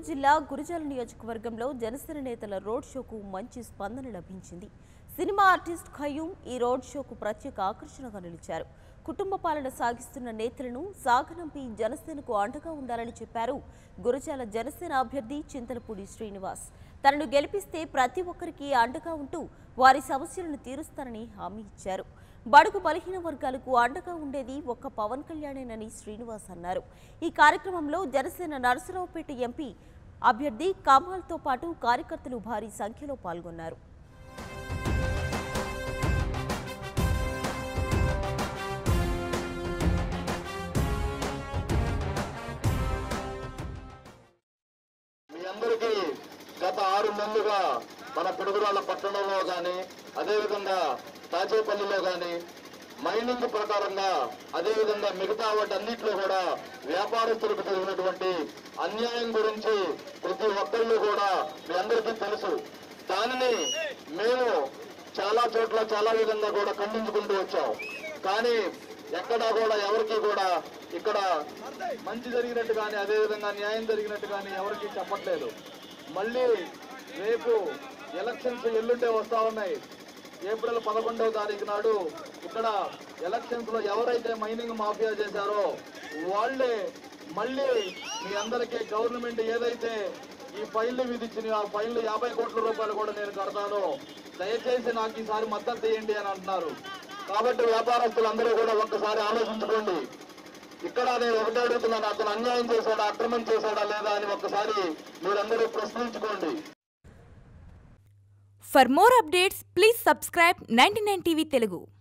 గుంటూరు జిల్లా గురజాల నియోజకవర్గంలో జనసేన నేతల రోడ్ షోకు మంచి స్పందన లభించింది సినిమా ఆర్టిస్ట్ ఖయ్యూం ఈ రోడ్ షోకు ప్రత్యేక ఆకర్షణగా నిలిచారు కుటుంబ పాలన సాగిస్తున్న నేతలను సాగనంపి జనసేనకు అండగా ఉండాలని చెప్పారు గురజాల జనసేన అభ్యర్థి చింతలపూడి శ్రీనివాస్ తనను గెలిపిస్తే ప్రతి ఒక్కరికి అండగా ఉంటూ వారి సమస్యలను తీరుస్తానని హామీ ఇచ్చారు బడుగు బలహీన వర్గాలకు అండగా ఉండేది ఒక్క పవన్ కళ్యాణేనని శ్రీనివాస్ అన్నారు ఈ కార్యక్రమంలో జనసేన నరసరావుపేట ఎంపీ అభ్యర్థి కమాల్తో పాటు కార్యకర్తలు భారీ సంఖ్యలో పాల్గొన్నారు మీ అందరికీ గత ఆరు నెలలుగా మన పిడుగురాళ్ళ పట్టణంలో కానీ అదేవిధంగా తాచేపల్లిలో కానీ మైనింగ్ ప్రకారంగా అదేవిధంగా మిగతా వాటన్నిటిలో కూడా వ్యాపారస్తులకు జరిగినటువంటి అన్యాయం గురించి ప్రతి ఒక్కళ్ళు కూడా మీ అందరికీ తెలుసు దానిని మేము చాలా చోట్ల చాలా విధంగా కూడా ఖండించుకుంటూ వచ్చాం కానీ ఎక్కడా కూడా ఎవరికి కూడా ఇక్కడ మంచి జరిగినట్టు కానీ అదేవిధంగా న్యాయం జరిగినట్టు కానీ ఎవరికి చెప్పట్లేదు మళ్ళీ రేపు ఎలక్షన్స్ ఎల్లుండే వస్తా ఉన్నాయి ఏప్రిల్ పదకొండవ తారీఖు నాడు ఇక్కడ ఎలక్షన్స్ లో ఎవరైతే మైనింగ్ మాఫియా చేశారో వాళ్ళే మళ్ళీ మీ అందరికీ గవర్నమెంట్ ఏదైతే ఈ ఫైళ్లు విధించిన ఆ ఫైళ్లు యాభై కోట్ల రూపాయలు కూడా నేను కడతాను దయచేసి నాకు ఈసారి మద్దతు చేయండి అని అంటున్నారు కాబట్టి వ్యాపారస్తులు అందరూ కూడా ఒక్కసారి ఆలోచించుకోండి ఇక్కడ నేను ఒకటే అడుగుతున్నాను అతను అన్యాయం చేశాడా అక్రమం చేశాడా లేదా అని ఒక్కసారి మీరందరూ ప్రశ్నించుకోండి For more updates, please subscribe 99 TV Telugu.